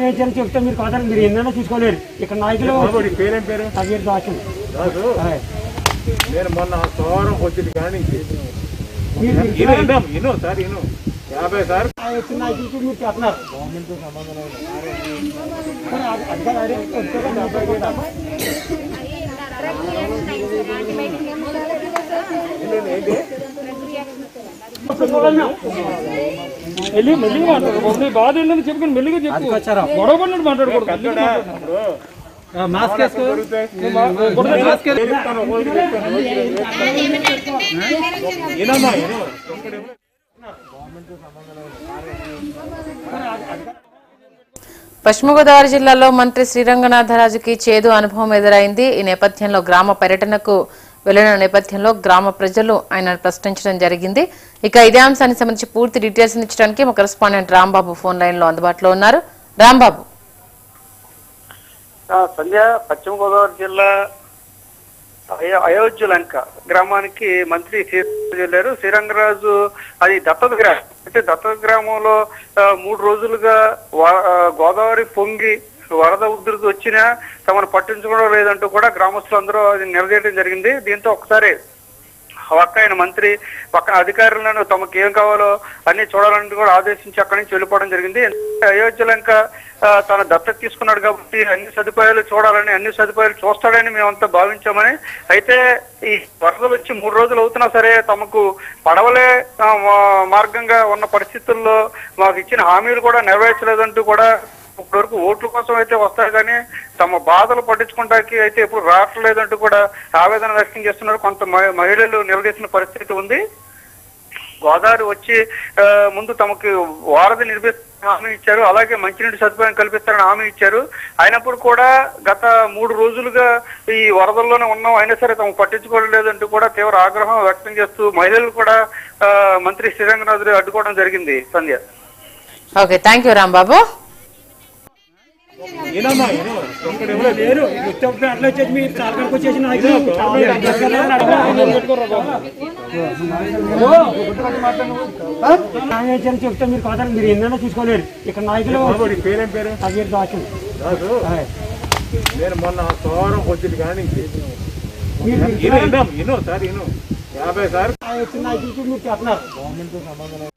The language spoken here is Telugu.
న్యాయం ఏం చేయాలో చెప్తే మీరు కాదని మీరు ఎన్నైనా చూసుకోలేరు ఇక్కడ నాయకులు బాబు, నీ పేరేం పేరు తగ్గేది దాచు రాజు నేను మొన్న సోమవారం వచ్చింది కానీ మీరు ఇను ఇను ఇను సార్ ఇను యాభై సార్ వచ్చిన నాయకులకి మీరు చేస్తున్నారు మరి అది- అది కాదు, అదే వస్తే కదా డెబ్బై కూడా. వెళ్ళి మెల్లిగా మాట్లాడు బాబు నీ బాధ ఏంటని చెప్పుకొని మెల్లిగా చెప్పు గొడవ పడినట్టు మాట్లాడకూడదు కట్టడా ఇప్పుడు మాస్క్ వేసుకో దొరుకుతాయి. చెప్తాను, ఒకరికి చెప్తాను, ఒకరికి చెప్తాను. ఇనమ్మా, ఇను. పశ్చిమ గోదావరి జిల్లాలో మంత్రి శ్రీరంగనాథరాజుకి చేదు అనుభవం ఎదురైంది ఈ నేపథ్యంలో గ్రామ పర్యటనకు వెళ్లిన నేపథ్యంలో గ్రామ ప్రజలు ఆయన ప్రశ్నించడం జరిగింది ఇక ఇదే అంశానికి సంబంధించి పూర్తి డీటెయిల్స్ ఇచ్చడానికి మా కరెస్పాండెంట్ రాంబాబు ఫోన్ లైన్ లో అందుబాటులో ఉన్నారు రాంబాబు ఆ, సంధ్య పశ్చిమ గోదావరి జిల్లా అయో అయోధ్య లంక గ్రామానికి మంత్రి శ్రీరంగరాజు వెళ్ళారు శ్రీరంగరాజు అది దత్తత గ్రామం అయితే దత్తత గ్రామంలో ఆ, మూడు రోజులుగా వా- ఆ, గోదావరి పొంగి వరద ఉధృతి వచ్చినా తమను పట్టించుకోవడం లేదంటూ కూడా గ్రామస్తులందరూ అది నిలదీయడం జరిగింది దీంతో ఒకసారి పక్క ఆయన మంత్రి పక్కన అధికారులను తమకు ఏం కావాలో అన్ని చూడాలని కూడా ఆదేశించి అక్కడి నుంచి వెళ్ళిపోవడం జరిగింది ఎందుకంటే అయోధ్య లంక ఆ, తన దత్తత తీసుకున్నాడు కాబట్టి అన్ని సదుపాయాలు చూడాలని అన్ని సదుపాయాలు చూస్తాడని మేమంతా భావించామని అయితే ఈ వరదలు వచ్చి మూడు రోజులు అవుతున్నా సరే తమకు పడవలే ఆ, మా- మార్గంగా ఉన్న పరిస్థితుల్లో మాకు ఇచ్చిన హామీలు కూడా నెరవేర్చలేదంటూ కూడా ఇప్పటివరకు ఓట్ల కోసం అయితే వస్తారు కానీ తమ బాధలు పట్టించుకుంటానికి అయితే ఎప్పుడు రావట్లేదంటూ కూడా ఆవేదన వ్యక్తం చేస్తున్నారు కొంత మహి- మహిళలు నిలదీసిన పరిస్థితి ఉంది గోదావరి వచ్చి ఆ, ముందు తమకు వారధి నిర్మిస్తారని హామీ ఇచ్చారు అలాగే మంచినీటి సదుపాయం కల్పిస్తారని హామీ ఇచ్చారు అయినప్పుడు కూడా గత మూడు రోజులుగా ఈ వరదల్లోనే ఉన్నాం అయినా సరే తమకు పట్టించుకోవడం లేదంటూ కూడా తీవ్ర ఆగ్రహం వ్యక్తం చేస్తూ మహిళలు కూడా ఆ, మంత్రి శ్రీరంగనాథుడు అడ్డుకోవడం జరిగింది Sandhya okay thank you Rambabu ఇనమ్మా, ఇను. ఒక్కడు ఎవరో లేరు ఉత్తప్పుడు అట్లా వచ్చేసి మీరు తాలకానికి వచ్చేసి నాయకులు న్యాయం ఏం చేయాలో చెప్తే మీరు కాదని మీరు ఎన్నైనా చూసుకోలేరు ఇక్కడ నాయకులు బాబు, నీ పేరేం పేరు తగ్గేది దాచు రాజు నేను మొన్న సోమవారం వచ్చింది కానీ మీరు ఇను ఇను ఇను సార్ ఇను యాభై సార్ వచ్చిన నాయకులకి మీరు చేస్తున్నారు